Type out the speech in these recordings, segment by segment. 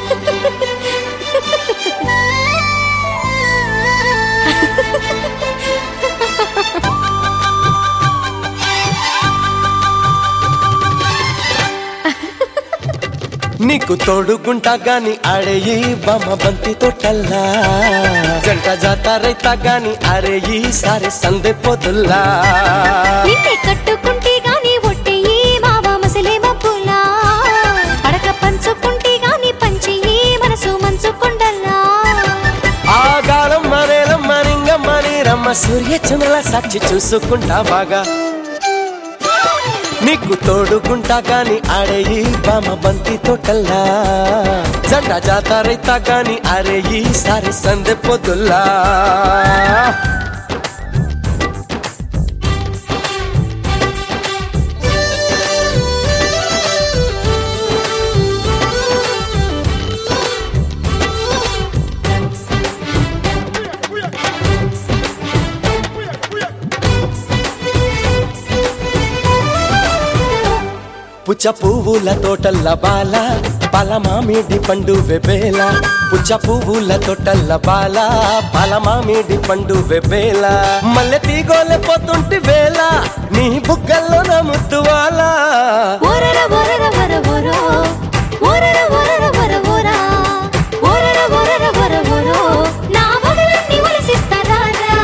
నీకు తోడుగుంటా గాని ఆడేయి బొమ్మ బంతి తోటల్లా జంట జాతారైతా గాని ఆరేయి సారి సందె పొదుల్లా నిన్నే కట్టుకుంటే గాని ఒట్టేయి మావా మసలే మబ్బులా పడక పంచుకుంటే గాని పంచేయి మనసు మంచు కొండల్లా ఆగాలం మరేలం మరింగమ్మ నీరమ్మ సూర్య చంద్రుల సాక్షి చూసుకుంటా బాగా నీకు తోడుగుంటా గాని ఆడేయి బామ బంతి తోటల్లా జంట జాతారైతా గాని ఆరేయి సారి సందె పొదుల్లా పుచ్చ పువ్వుల తోటల్ల బాల పాల మామిడి పండు వెబేల పుచ్చ పువ్వుల తోటల్ల బాల పాల మామిడి పండు వెబేల మల్లె తీగోలే పోతుంటి వేళ నీ బుగ్గల్లో నా ముద్దువాల ఓరర ఓరర వర ఓరో ఓరర ఓరర వర ఓరా ఓరర ఓరర వర ఓరో నా వగలన్నీ వలసిస్తారా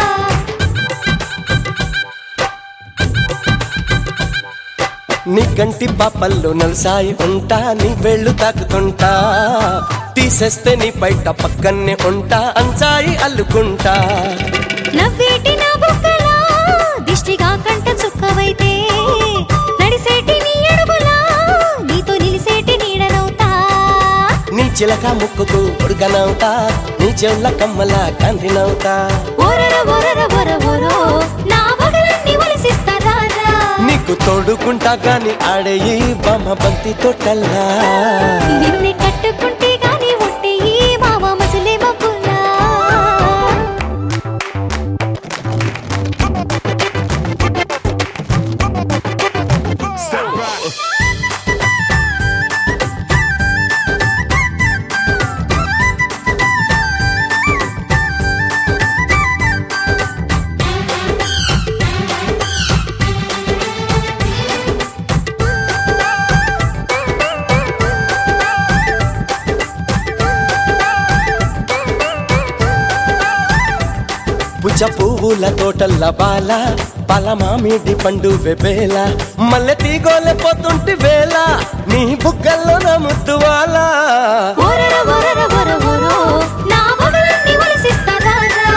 నీ గంటి పాపల్లో నలసాయి ఉంటా నీ వేళ్ళు తాకుతుంటా తీసేస్తే నీ బయట పక్కనే ఉంటా అంచాయి అల్లుకుంటా నవ్వేటి నా బుక్కలా దిష్టిగా కంట చుక్కవైతే నడిసేటి నీ అడుగులా నీతో నిలిసేటి నీడనవుతా నీ చిలక ముక్కుకు ఉడకనవుతా నీ చెవుల కమ్మల కందినవుతా ఓరర ఓరర వర ఓరో నా వగలన్నీ వలసిస్తారా నీకు తోడుకుంటా గాని ఆడేయి బొమ్మ బంతి తోటల్లా నిన్నే కట్టుకుంటే గాని ఒట్టి మావ మసలే మబ్బులా పుచ్చ పువ్వుల తోటల్ల బాల పాల మామిడి పండు వెబేల మల్లె తీగోలే పోతుంటి వేళ నీ బుగ్గల్లో నా ముద్దువాల ఓరర ఓరర వర ఓరో నా వగలన్నీ వలసిస్తారా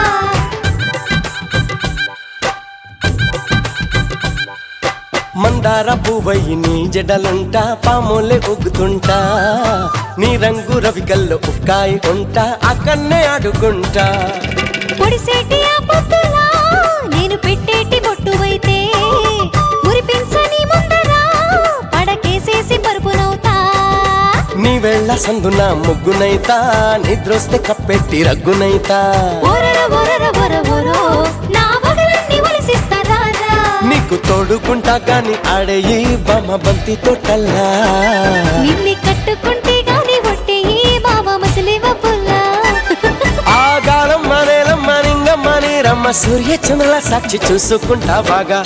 మందార పువ్వయి నీ జడలుంటా పాములే ఉగ్గుతుంటా నీ రంగు రవికల్లో ఉక్కాయి ఉంటా అక్కన్నే అడుగుంటా పొడిసేటి ఆ పొద్దులా నేను పెట్టేటి బొట్టువైతే మురిపించని ముందరా పడకేసేసి పరుపునవుతా నీ వెళ్ళ సందున ముగ్గునైతా నిద్రొస్తే కప్పెట్టి రగ్గునైతా ఓరర ఓరర వర ఓరో నా వగలన్నీ వలసిస్తారా నీకు తోడుకుంటా గాని ఆడేయి బొమ్మ బంతి తోటల్లా నిన్ను కట్టుకుంటే గాని ఒట్టి బావ మసలే మబ్బుల్లా ఆగాలం మనేలం మనింగమ్మ నీరమ్మ సూర్య చంద్రుల సాక్షి చూసుకుంటా బాగా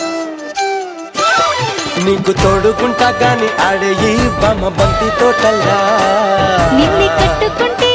నీకు తోడుకుంటా గాని ఆడేయి బొమ్మ బంతి తోటల్లా నిన్ను కట్టుకుంటే